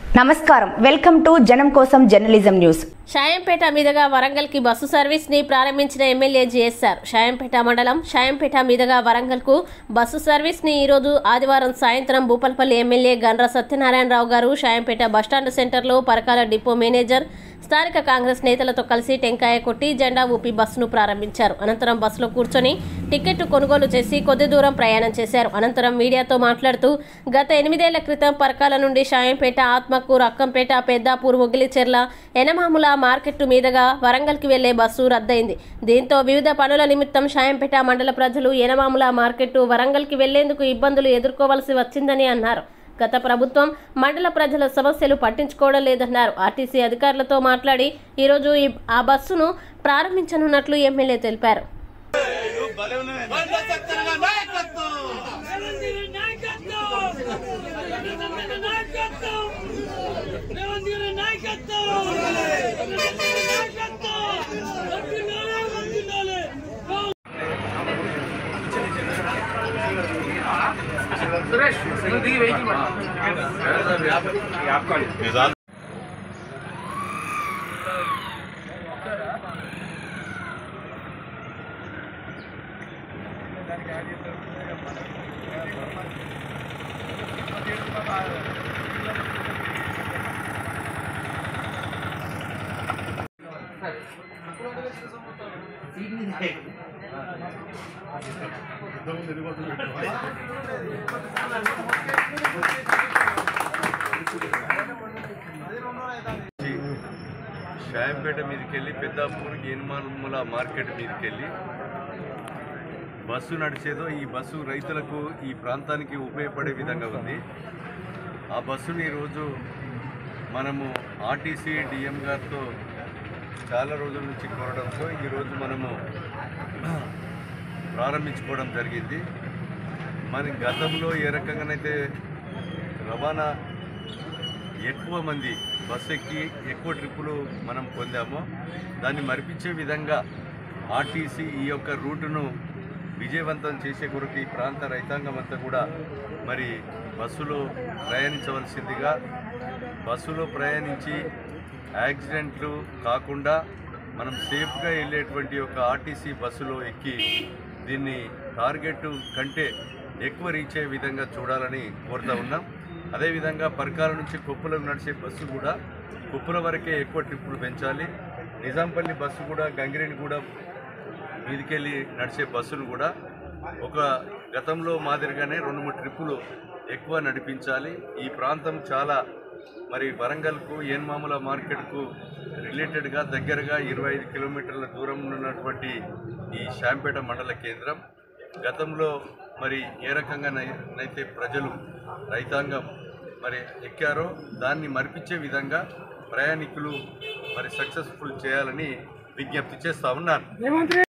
నమస్కారం welcome to జనం కోసం జర్నలిజం న్యూస్ షాయంపేట మీదుగా వరంగల్కి బస్సు సర్వీస్ ని ప్రారంభించిన ఎమ్మెల్యే జీఎస్ఆర్ షాయంపేట మండలం షాయంపేట మీదుగా వరంగల్కు బస్సు సర్వీస్ ని ఈరోజు ఆదివారం సాయంత్రం భూపల్పల్లి ఎమ్మెల్యే గండ్ర సత్యనారాయణరావు గారు షాయంపేట బస్టాండ్ సెంటర్లో పరకాల డిపో మేనేజర్ స్థానిక కాంగ్రెస్ నేతలతో కలిసి టెంకాయ కొట్టి జెండా ఊపి బస్సును ప్రారంభించారు అనంతరం బస్సులో కూర్చొని టికెట్ కొనుగోలు చేసి కొద్ది దూరం ప్రయాణం చేశారు అనంతరం మీడియాతో మాట్లాడుతూ గత ఎనిమిదేళ్ల క్రితం పరకాల నుండి షాయంపేట ఆత్మకూరు అక్కంపేట పెద్దాపూర్ మొగిలిచెర్ల ఎనమాముల మార్కెట్ మీదుగా వరంగల్కి వెళ్లే బస్సు రద్దయింది దీంతో వివిధ పనుల నిమిత్తం షాయంపేట మండల ప్రజలు ఎనమాముల మార్కెట్ వరంగల్కి వెళ్లేందుకు ఇబ్బందులు ఎదుర్కోవాల్సి వచ్చిందని అన్నారు గత ప్రభుత్వం మండల ప్రజల సమస్యలు పట్టించుకోవడం లేదన్నారు ఆర్టీసీ అధికారులతో మాట్లాడి ఈరోజు ఈ- ఆ బస్సును ప్రారంభించనున్నట్లు ఎమ్మెల్యే తెలిపారు షాయంపేట మీదకి వెళ్ళి పెద్దాపూర్ ఎనుమానుమల మార్కెట్ మీదకి వెళ్ళి బస్సు నడిచేదో ఈ బస్సు రైతులకు ఈ ప్రాంతానికి ఉపయోగపడే విధంగా ఉంది ఆ బస్సుని ఈరోజు మనము ఆర్టీసీ డిఎం గారితో చాలా రోజుల నుంచి కోరడంతో ఈరోజు మనము ప్రారంభించుకోవడం జరిగింది మన గతంలో ఏ రకంగానైతే రవాణా ఎక్కువ మంది బస్సు ఎక్కి ఎక్కువ ట్రిప్పులు మనం పొందామో దాన్ని మరిపించే విధంగా ఆర్టీసీ ఈ యొక్క రూటును విజయవంతం చేసే కొరకు ఈ ప్రాంత రైతాంగం అంతా కూడా మరి బస్సులో ప్రయాణించవలసిందిగా బస్సులో ప్రయాణించి యాక్సిడెంట్లు కాకుండా మనం సేఫ్గా వెళ్ళేటువంటి ఒక ఆర్టీసీ బస్సులో ఎక్కి దీన్ని టార్గెట్ కంటే ఎక్కువ రీచ్ అయ్యే విధంగా చూడాలని కోరుతా ఉన్నాం అదేవిధంగా పరకాల నుంచి కొప్పులకు నడిచే బస్సు కూడా కొప్పుల వరకే ఎక్కువ ట్రిప్పులు పెంచాలి నిజాంపల్లి బస్సు కూడా గంగిరేని కూడా మీదికెళ్ళి నడిచే బస్సులు కూడా ఒక గతంలో మాదిరిగానే రెండు మూడు ట్రిప్పులు ఎక్కువ నడిపించాలి ఈ ప్రాంతం చాలా మరి వరంగల్కు ఏన్మాముల మార్కెట్కు రిలేటెడ్గా దగ్గరగా ఇరవై ఐదు కిలోమీటర్ల దూరం ఉన్నటువంటి ఈ శాంపేట మండల కేంద్రం గతంలో మరి ఏ రకంగా నై- నైతే ప్రజలు రైతాంగం మరి ఎక్కారో దాన్ని మరిపించే విధంగా ప్రయాణికులు మరి సక్సెస్ఫుల్ చేయాలని విజ్ఞప్తి చేస్తా ఉన్నాను